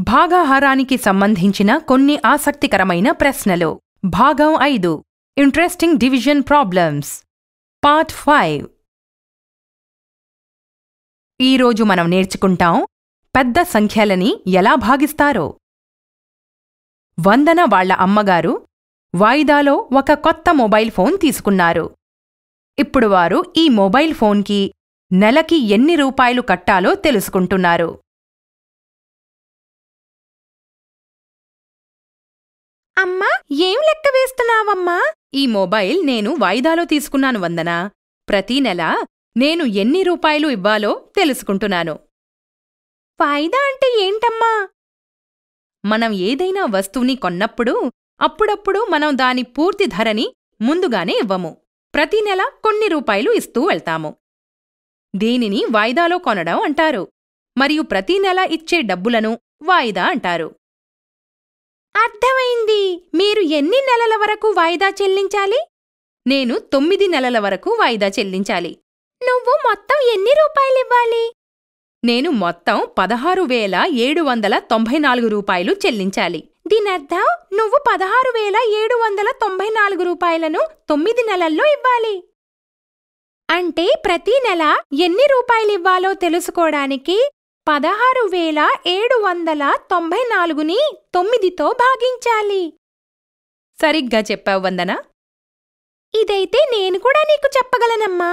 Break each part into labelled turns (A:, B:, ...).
A: భాగాహారానికి సంబంధించిన కొన్ని ఆసక్తికరమైన ప్రశ్నలు భాగం ఐదు interesting division problems part five ఈరోజు మనం నేర్చుకుంటాం పెద్ద సంఖ్యలని ఎలా భాగిస్తారో వందన వాళ్ళ అమ్మగారు వాయిదాలో ఒక కొత్త మొబైల్ ఫోన్ తీసుకున్నారు ఇప్పుడు వారు ఈ మొబైల్ ఫోన్కి నెలకి ఎన్ని రూపాయలు కట్టాలో తెలుసుకుంటున్నారు
B: అమ్మా ఏం లెక్క వేస్తున్నావమ్మా
A: ఈ మొబైల్ నేను వాయిదాలో తీసుకున్నాను వందనా ప్రతీ నెల నేను ఎన్ని రూపాయలు ఇవ్వాలో తెలుసుకుంటున్నాను
B: వాయిదా అంటే ఏంటమ్మా
A: మనం ఏదైనా వస్తువుని కొన్నప్పుడు అప్పుడప్పుడు మనం దాని పూర్తి ధరని ముందుగానే ఇవ్వము ప్రతి నెల కొన్ని రూపాయలు ఇస్తూ వెళ్తాము దీనిని వాయిదాలో కొనడం అంటారు మరియు ప్రతి నెల ఇచ్చే డబ్బులను వాయిదా అంటారు
B: అర్థమైంది మీరు ఎన్ని నెలల వరకు వాయిదా చెల్లించాలి
A: నేను తొమ్మిది నెలల వరకు వాయిదా చెల్లించాలి
B: నువ్వు మొత్తం ఎన్ని రూపాయలివ్వాలి
A: నేను మొత్తం పదహారు వేల ఏడు వందల తొంభై నాలుగు రూపాయలు చెల్లించాలి
B: దీనర్థం నువ్వు పదహారు వేల ఏడు వందల తొంభై నాలుగు రూపాయలను తొమ్మిది నెలల్లో ఇవ్వాలి అంటే ప్రతి నెల ఎన్ని రూపాయలివ్వాలో తెలుసుకోవడానికి పదహారు వేల ఏడు వందల తొంభై నాలుగుని తొమ్మిదితో భాగించాలి
A: సరిగ్గా చెప్పావు వందనా
B: ఇదైతే నేను కూడా నీకు చెప్పగలనమ్మా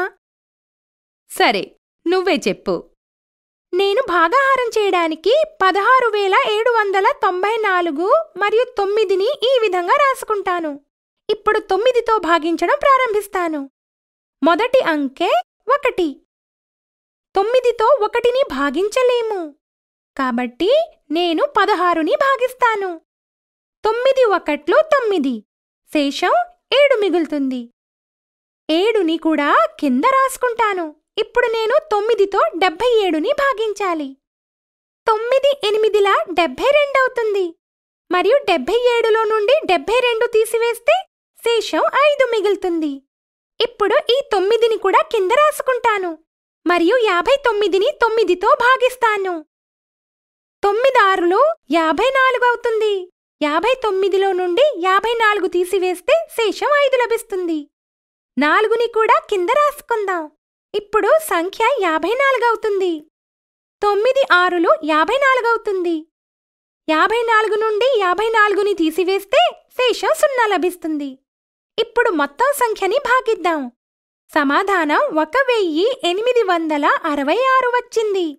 A: సరే నువ్వే చెప్పు
B: నేను భాగాహారం చేయడానికి పదహారు వేల ఏడు వందల తొంభై నాలుగు మరియు తొమ్మిదిని ఈ విధంగా రాసుకుంటాను ఇప్పుడు తొమ్మిదితో భాగించడం ప్రారంభిస్తాను మొదటి అంకె ఒకటి తొమ్మిదితో ఒకటిని భాగించలేము కాబట్టి నేను పదహారుని భాగిస్తాను తొమ్మిది ఒకట్లు తొమ్మిది శేషం ఏడు మిగులుతుంది ఏడుని కూడా కింద రాసుకుంటాను ఇప్పుడు నేను తొమ్మిదితో డెబ్భై ఏడుని భాగించాలి తొమ్మిది ఎనిమిదిలా డెబ్భై రెండవుతుంది మరియు డెబ్భై ఏడులో నుండి డెబ్భై రెండు తీసివేస్తే శేషం ఐదు మిగులుతుంది ఇప్పుడు ఈ తొమ్మిదిని కూడా కింద రాసుకుంటాను మరియు యాభై తొమ్మిదిని తొమ్మిదితో భాగిస్తాను తొమ్మిదారులు యాభై నాలుగు అవుతుంది యాభై తొమ్మిదిలో నుండి యాభై నాలుగు తీసివేస్తే శేషం ఐదు లభిస్తుంది నాలుగుని కూడా కింద రాసుకుందాం ఇప్పుడు సంఖ్య యాభై నాలుగవుతుంది తొమ్మిది ఆరులు యాభై నాలుగవుతుంది యాభై నాలుగు నుండి యాభై నాలుగుని తీసివేస్తే శేషం సున్నా లభిస్తుంది ఇప్పుడు మొత్తం సంఖ్యని భాగిద్దాం సమాధానం ఒక వెయ్యి ఎనిమిది వందల అరవై ఆరు వచ్చింది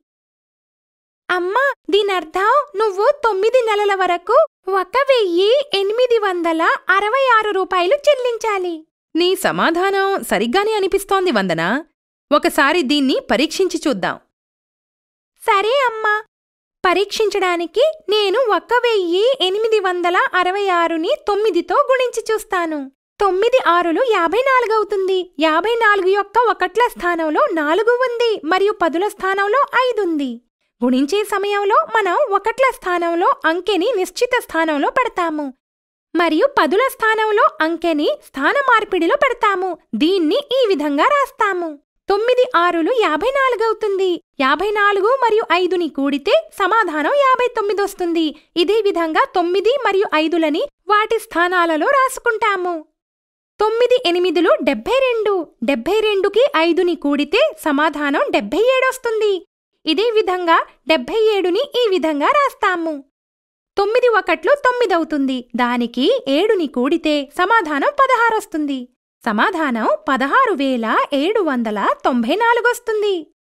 B: అమ్మా దీనర్థం నువ్వు తొమ్మిది నెలల వరకు ఒక వెయ్యి ఎనిమిది వందల అరవై ఆరు రూపాయలు చెల్లించాలి
A: నీ సమాధానం సరిగ్గానే అనిపిస్తోంది వందనా ఒకసారి దీన్ని పరీక్షించి చూద్దాం
B: సరే అమ్మా పరీక్షించడానికి నేను ఒక్క వెయ్యి ఎనిమిది వందల అరవై ఆరుని తొమ్మిదితో గుణించి చూస్తాను తొమ్మిది ఆరులు యాభై నాలుగవుతుంది యాభై నాలుగు యొక్క ఒకట్ల స్థానంలో నాలుగు ఉంది మరియు పదుల స్థానంలో ఐదుంది గుణించే సమయంలో మనం ఒకట్ల స్థానంలో అంకెని నిశ్చిత స్థానంలో పెడతాము మరియు పదుల స్థానంలో అంకెని స్థాన మార్పిడిలో పెడతాము దీన్ని ఈ విధంగా రాస్తాము తొమ్మిది ఆరులు యాభై నాలుగవుతుంది యాభై నాలుగు మరియు ఐదుని కూడితే సమాధానం యాభై తొమ్మిది వస్తుంది ఇదే విధంగా తొమ్మిది మరియు ఐదులని వాటి స్థానాలలో రాసుకుంటాము తొమ్మిది ఎనిమిదిలు డెబ్బై రెండు డెబ్బై రెండుకి ఐదుని కూడితే సమాధానం డెబ్బై ఏడొస్తుంది ఇదే విధంగా డెబ్బై ఏడుని ఈ విధంగా రాస్తాము తొమ్మిది ఒకట్లు తొమ్మిదవుతుంది దానికి ఏడుని కూడితే సమాధానం పదహారొస్తుంది సమాధానం పదహారు వేల ఏడు వందల తొంభై నాలుగొస్తుంది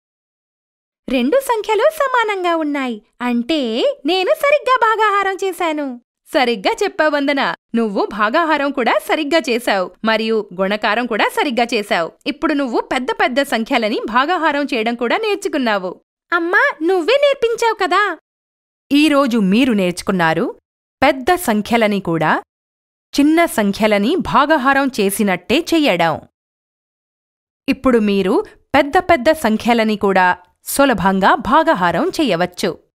B: రెండు సంఖ్యలు సమానంగా ఉన్నాయి అంటే నేను సరిగ్గా భాగాహారం చేశాను
A: సరిగ్గా చెప్పావు వందనా నువ్వు భాగాహారం కూడా సరిగ్గా చేశావు మరియు గుణకారం కూడా సరిగ్గా చేశావు ఇప్పుడు నువ్వు పెద్ద పెద్ద సంఖ్యలని భాగాహారం చేయడం కూడా నేర్చుకున్నావు
B: అమ్మా నువ్వే నేర్పించావు కదా
A: ఈరోజు మీరు నేర్చుకున్నారు పెద్ద సంఖ్యలని కూడా చిన్న సంఖ్యలని భాగాహారం చేసినట్టే చెయ్యడం ఇప్పుడు మీరు పెద్ద పెద్ద సంఖ్యలని కూడా సులభంగా భాగాహారం చెయ్యవచ్చు